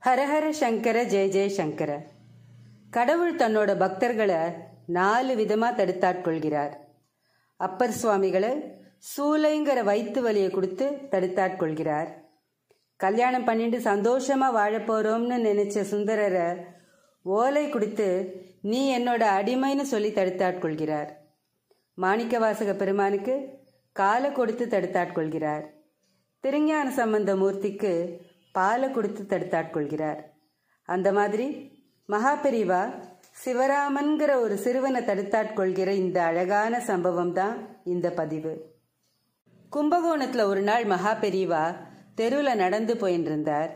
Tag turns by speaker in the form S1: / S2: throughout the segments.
S1: ஹரஹர சங்கர ஜெய ஜெய சங்கர கடவுள் தன்னோட பக்தர்களை நாலு விதமா தடுத்தாட்கொள்கிறார் அப்பர் சுவாமிகளை சூளைங்கிற வயிற்று வலியை கொடுத்து தடுத்தாட்கொள்கிறார் கல்யாணம் பண்ணிட்டு சந்தோஷமா வாழப் போறோம்னு நினைச்ச சுந்தரரை ஓலை கொடுத்து நீ என்னோட அடிமைன்னு சொல்லி தடுத்தாட்கொள்கிறார் மாணிக்கவாசக பெருமானுக்கு காலை கொடுத்து தடுத்தாட்கொள்கிறார் திருஞான சம்பந்த மூர்த்திக்கு பாலை கொடுத்து தடுத்தாட்கொள்கிறார் அந்த மாதிரி மகாபெரிவா சிவராமன்கிற ஒரு சிறுவனை தடுத்தாட்கொள்கிற இந்த அழகான சம்பவம் தான் இந்த பதிவு கும்பகோணத்தில் ஒரு நாள் மகாபெரிவா தெருவில் நடந்து போயின்னு இருந்தார்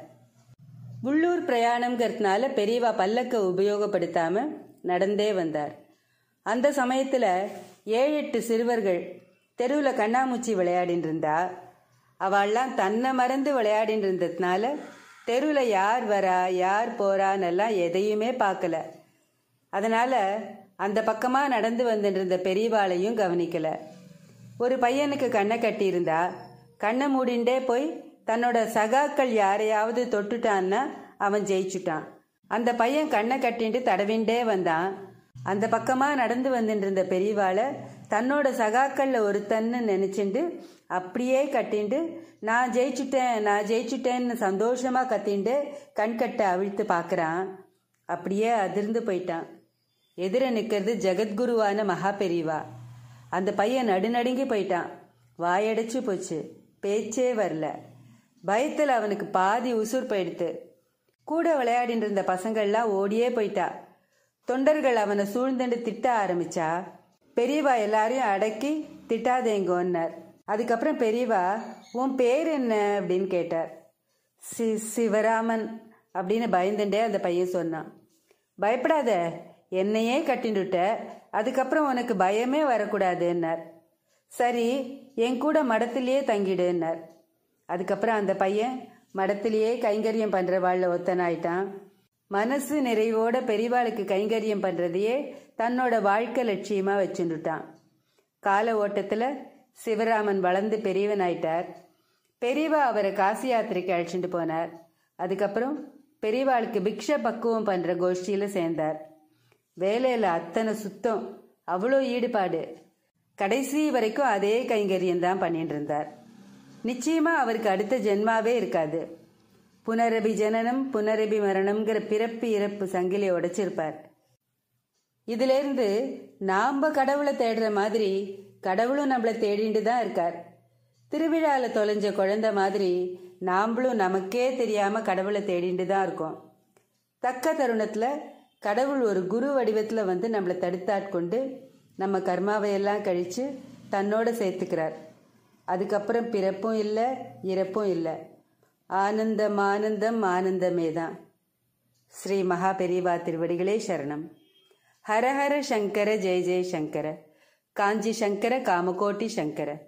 S1: உள்ளூர் பிரயாணம்ங்கிறதுனால பெரியவா பல்லக்க உபயோகப்படுத்தாம நடந்தே வந்தார் அந்த சமயத்துல ஏழு எட்டு சிறுவர்கள் தெருவில் கண்ணாமூச்சி விளையாடின்னு இருந்தா அவள்லாம் தன்னை மறந்து விளையாடின்னு இருந்ததுனால தெருவில் யார் வரா யார் போறான்னெல்லாம் எதையுமே பார்க்கல அதனால அந்த பக்கமா நடந்து வந்துட்டு இருந்த பெரியவாளையும் கவனிக்கல ஒரு பையனுக்கு கண்ணை கட்டியிருந்தா கண்ணை மூடிண்டே போய் தன்னோட சகாக்கள் யாரையாவது தொட்டுட்டான்னா அவன் ஜெயிச்சுட்டான் அந்த பையன் கண்ணை கட்டிட்டு தடவிண்டே வந்தான் அந்த பக்கமா நடந்து வந்துட்டு இருந்த பெரியவாளை தன்னோட சகாக்கள்ல ஒருத்தன்னு நினைச்சுண்டு அப்படியே கட்டிண்டு நான் ஜெயிச்சுட்டேன் நான் ஜெயிச்சுட்டேன்னு சந்தோஷமா கத்திண்டு கண்கட்டை அவிழ்த்து பார்க்கறான் அப்படியே அதிர்ந்து போயிட்டான் எதிர நிற்கிறது ஜெகத்குருவான மகா பெரியவா அந்த பையன் நடுநடுங்கி போயிட்டான் வாயடைச்சு போச்சு பேச்சே வரல பயத்தில் அவனுக்கு பாதி உசுர் போயிடுத்து கூட விளையாடிட்டு இருந்த பசங்கள்லாம் ஓடியே போயிட்டா தொண்டர்கள் அவனை சூழ்ந்துண்டு திட்ட ஆரம்பிச்சா பெரியவா எல்லாரையும் அடக்கி திட்டாதேங்கோன்னார் அதுக்கப்புறம் பெரியவா உன் பேர் என்ன அப்படின்னு கேட்டார் சி சிவராமன் அப்படின்னு பயந்துட்டே அந்த பையன் சொன்னான் பயப்படாத என்னையே கட்டிண்டுட்ட அதுக்கப்புறம் உனக்கு பயமே வரக்கூடாதுன்னார் சரி என் கூட மடத்திலேயே தங்கிடுன்னார் அதுக்கப்புறம் அந்த பையன் மடத்திலேயே கைங்கரியம் பண்றவாள்ல ஒத்தனாயிட்டான் மனசு நிறைவோட பெரியவாளுக்கு கைங்கரியம் பண்றதையே தன்னோட வாழ்க்கை லட்சியமா வச்சுட்டான் கால ஓட்டத்துல சிவராமன் வளர்ந்து பெரியவனாயிட்டார் பெரியவா அவரை காசி யாத்திரைக்கு அழைச்சிட்டு போனார் அதுக்கப்புறம் பெரியவாளுக்கு பிக்ஷ பக்குவம் பண்ற கோஷ்டியில சேர்ந்தார் வேலையில அத்தனை சுத்தம் அவ்வளோ ஈடுபாடு கடைசி வரைக்கும் அதே கைங்கரியம் தான் பண்ணிட்டு இருந்தார் நிச்சயமா அவருக்கு அடுத்த ஜென்மாவே இருக்காது புனரபி ஜனனம் புனரபி மரணம்ங்கிற பிறப்பு இறப்பு சங்கிலியை உடைச்சிருப்பார் இதுல இருந்து நாம கடவுளை தேடுற மாதிரி கடவுளும் நம்மளை தேடிட்டு தான் இருக்கார் திருவிழால தொலைஞ்ச குழந்தை மாதிரி நாமளும் நமக்கே தெரியாம கடவுளை தேடிட்டு தான் இருக்கோம் தக்க தருணத்துல கடவுள் ஒரு குரு வடிவத்துல வந்து நம்மளை தடுத்தாட்கொண்டு நம்ம கர்மாவையெல்லாம் கழிச்சு தன்னோட சேர்த்துக்கிறார் அதுக்கப்புறம் பிறப்பும் இல்லை இறப்பும் இல்லை ஆனந்தம் ஆனந்தம் ஆனந்தமே தான் ஸ்ரீ மகா பெரியவா திருவடிகளே சரணம் ஹரஹர சங்கர ஜெய ஜெய சங்கர காஞ்சி சங்கர காமகோட்டி சங்கர